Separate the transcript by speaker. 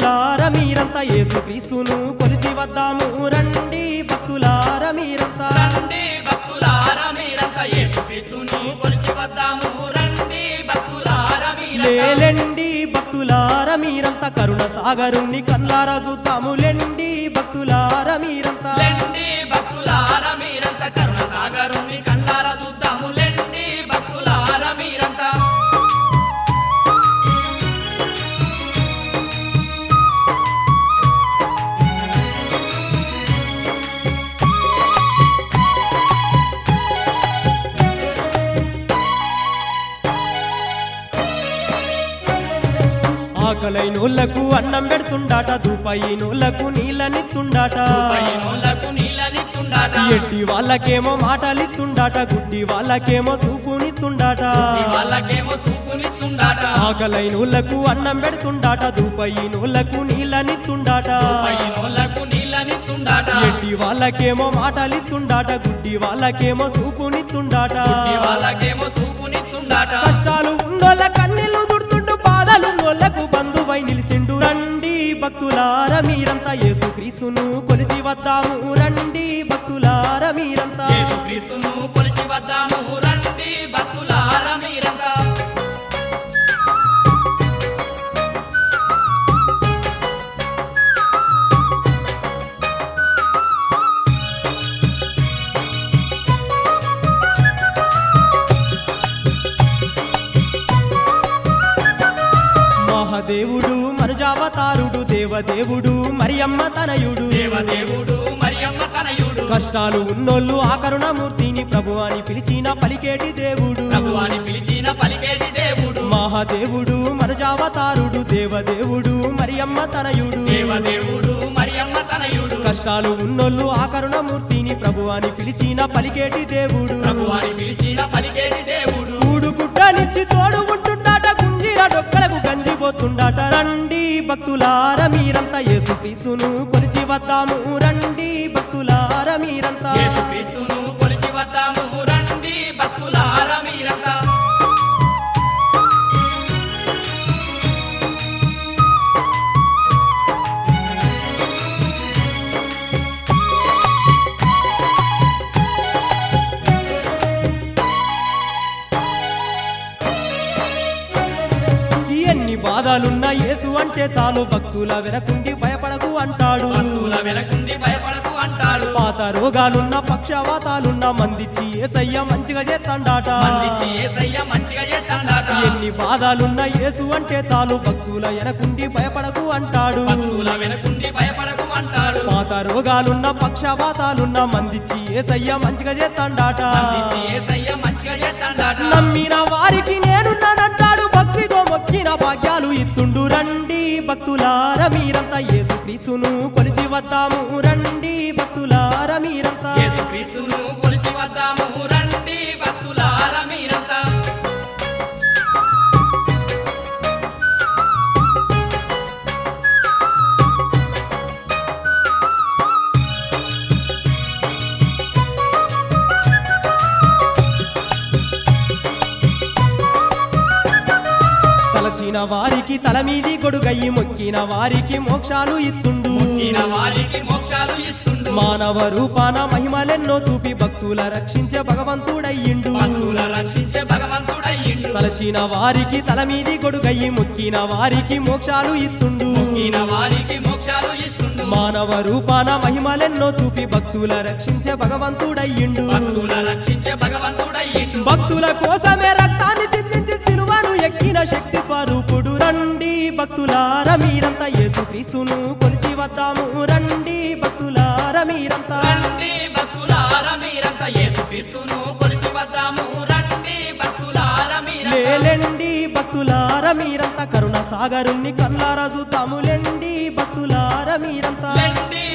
Speaker 1: భక్తులార మీరంతా యేసుక్రీస్తును కొలిచి వద్దాము రండి భక్తులార మీరంతా
Speaker 2: రండి భక్తులారా మీరంతా యేసుక్రీస్తుని కొలిచి వద్దాము రండి భక్తులారా మీరంతా
Speaker 1: లేలెండి భక్తులార మీరంతా కరుణ సాగరుణ్ణి కల్లారా చూద్దాములెండి భక్తులార మీరంతా
Speaker 2: లెండి భక్తులారా మీరంతా కరుణ సాగరుని కళ్ళారా చూద్దాము లెండి భక్తులారా మీరంతా
Speaker 1: ఆకలైనోళ్లకు అన్నం పెడుతుండాట దూపైనోళ్లకు నీళ్ళనిత్తుండాట
Speaker 2: పైనోళ్లకు నీళ్ళనిత్తుండాట
Speaker 1: ఎడ్డి వాళ్ళకేమో మాటలిత్తుండాట గుడ్డి వాళ్ళకేమో సూపునిత్తుండాట
Speaker 2: ఈ వాళ్ళకేమో సూపునిత్తుండాట
Speaker 1: ఆకలైనోళ్లకు అన్నం పెడుతుండాట దూపైనోళ్లకు నీళ్ళనిత్తుండాట
Speaker 2: పైనోళ్లకు నీళ్ళనిత్తుండాట
Speaker 1: ఎడ్డి వాళ్ళకేమో మాటలిత్తుండాట గుడ్డి వాళ్ళకేమో సూపునిత్తుండాట
Speaker 2: ఈ వాళ్ళకేమో సూపునిత్తుండాట
Speaker 1: కష్టాలు ఉన్నోళ్ళ కన్నీళ్లు దుడుతుండు బాధలు ఉన్నోళ్ళకు బంధువై నిలిసిండు రండి భక్తులార మీరంతా యేసుక్రీస్తును కొలిచి వద్దాము రండి భక్తులార మీరంతా
Speaker 2: యేసుక్రీస్తును కొలిచి వద్దాము రండి భక్తులారా మీరంతా
Speaker 1: మహాదేవుడు మనుజావతారుడు దేవదేవుడు మరియమ్మ తనయుడు
Speaker 2: దేవదేవుడు మరియమ్మ తనయుడు
Speaker 1: కష్టాలు ఉన్నోళ్ళు ఆ కరుణమూర్తిని ప్రభు అని పిలిచిన పలికేటి దేవుడు
Speaker 2: ప్రభువాని పిలిచిన పలికేటి దేవుడు
Speaker 1: మహాదేవుడు మనుజావతారుడు దేవదేవుడు మరియమ్మ తనయుడు
Speaker 2: దేవదేవుడు మరియమ్మ తనయుడు
Speaker 1: కష్టాలు ఉన్నోళ్ళు ఆ కరుణమూర్తిని ప్రభు అని పిలిచిన పలికేటి దేవుడు
Speaker 2: ప్రభువాని పిలిచిన పలికేటి దేవుడు
Speaker 1: కూడు గుడ్డనిచ్చి తోడు ఉంటుండాట కుంజీర డొక్కలకు గంజిపోతుండాట రండి భక్తులార మీరంతా యేసుక్రీస్తును కొలిచి వద్దాము రండి భక్తులార మీరంతా
Speaker 2: యేసుక్రీస్తును కొలిచి వద్దాము రండి భక్తులారా మీరంతా
Speaker 1: ఎన్ని బాధలున్నా యేసు అంటే చాలు భక్తుల వెనకుండి భయపడకు అంటాడు
Speaker 2: భక్తుల వెనకుండి భయపడకు అంటాడు
Speaker 1: పాత రోగాలున్న పక్షవాతాలున్న మందిచ్చి ఏసయ్య మంచిగా చేస్తాడాట
Speaker 2: మందిచ్చి ఏసయ్య మంచిగా చేస్తాడాట
Speaker 1: ఎన్ని బాధలున్న యేసు అంటే చాలు భక్తుల వెనకుండి భయపడకు అంటాడు
Speaker 2: భక్తుల వెనకుండి భయపడకు అంటాడు
Speaker 1: పాత రోగాలున్న పక్షవాతాలున్న మందిచ్చి ఏసయ్య మంచిగా చేస్తాడాట
Speaker 2: మందిచ్చి ఏసయ్య మంచిగా చేస్తాడాట
Speaker 1: నమ్మిన వారికి నేనున్నానంటాడు భక్తితో మొక్కిన భాగ్యాలు ఇత్తుండు రండి భక్తులార మీరంతా యేసుక్రీస్తును కొలిచి వద్దాము రండి భక్తులార మీరంతా
Speaker 2: యేసుక్రీస్తును కొలిచి వద్దాము రండి భక్తులారా మీరంతా
Speaker 1: తలచిన వారికి తల మీది గొడుగయ్యి మొక్కిన వారికి మోక్షాలు ఇత్తుండు
Speaker 2: ఈయన వారికి మోక్షాలు ఇస్తుండు
Speaker 1: మానవ రూపాన మహిమలెన్నో చూపి భక్తుల రక్షించే భగవంతుడయ్యిండు
Speaker 2: భక్తుల రక్షించే భగవంతుడయ్యిండు
Speaker 1: తలచిన వారికి తల మీది గొడుగయ్యి మొక్కిన వారికి మోక్షాలు ఇత్తుండు
Speaker 2: ఈయన వారికి మోక్షాలు ఇస్తుండు
Speaker 1: మానవ రూపాన మహిమలెన్నో చూపి భక్తుల రక్షించే భగవంతుడయ్యిండు
Speaker 2: భక్తుల రక్షించే భగవంతుడయ్యిండు
Speaker 1: భక్తుల కోసమే రక్తాన్ని చిందించి సిలువను ఎక్కిన శక్తి స్వరూపుడు రండి భక్తులార మీరంతా యేసుక్రీస్తును కొలిచి వద్దాము రండి భక్తులార మీరంతా
Speaker 2: రండి భక్తులారా మీరంతా యేసుక్రీస్తును కొలిచి వద్దాము రండి భక్తులారా మీరంతా
Speaker 1: లేలెండి భక్తులార మీరంతా కరుణ సాగరుణ్ణి కల్లారా చూద్దాములెండి భక్తులార మీరంతా
Speaker 2: రండి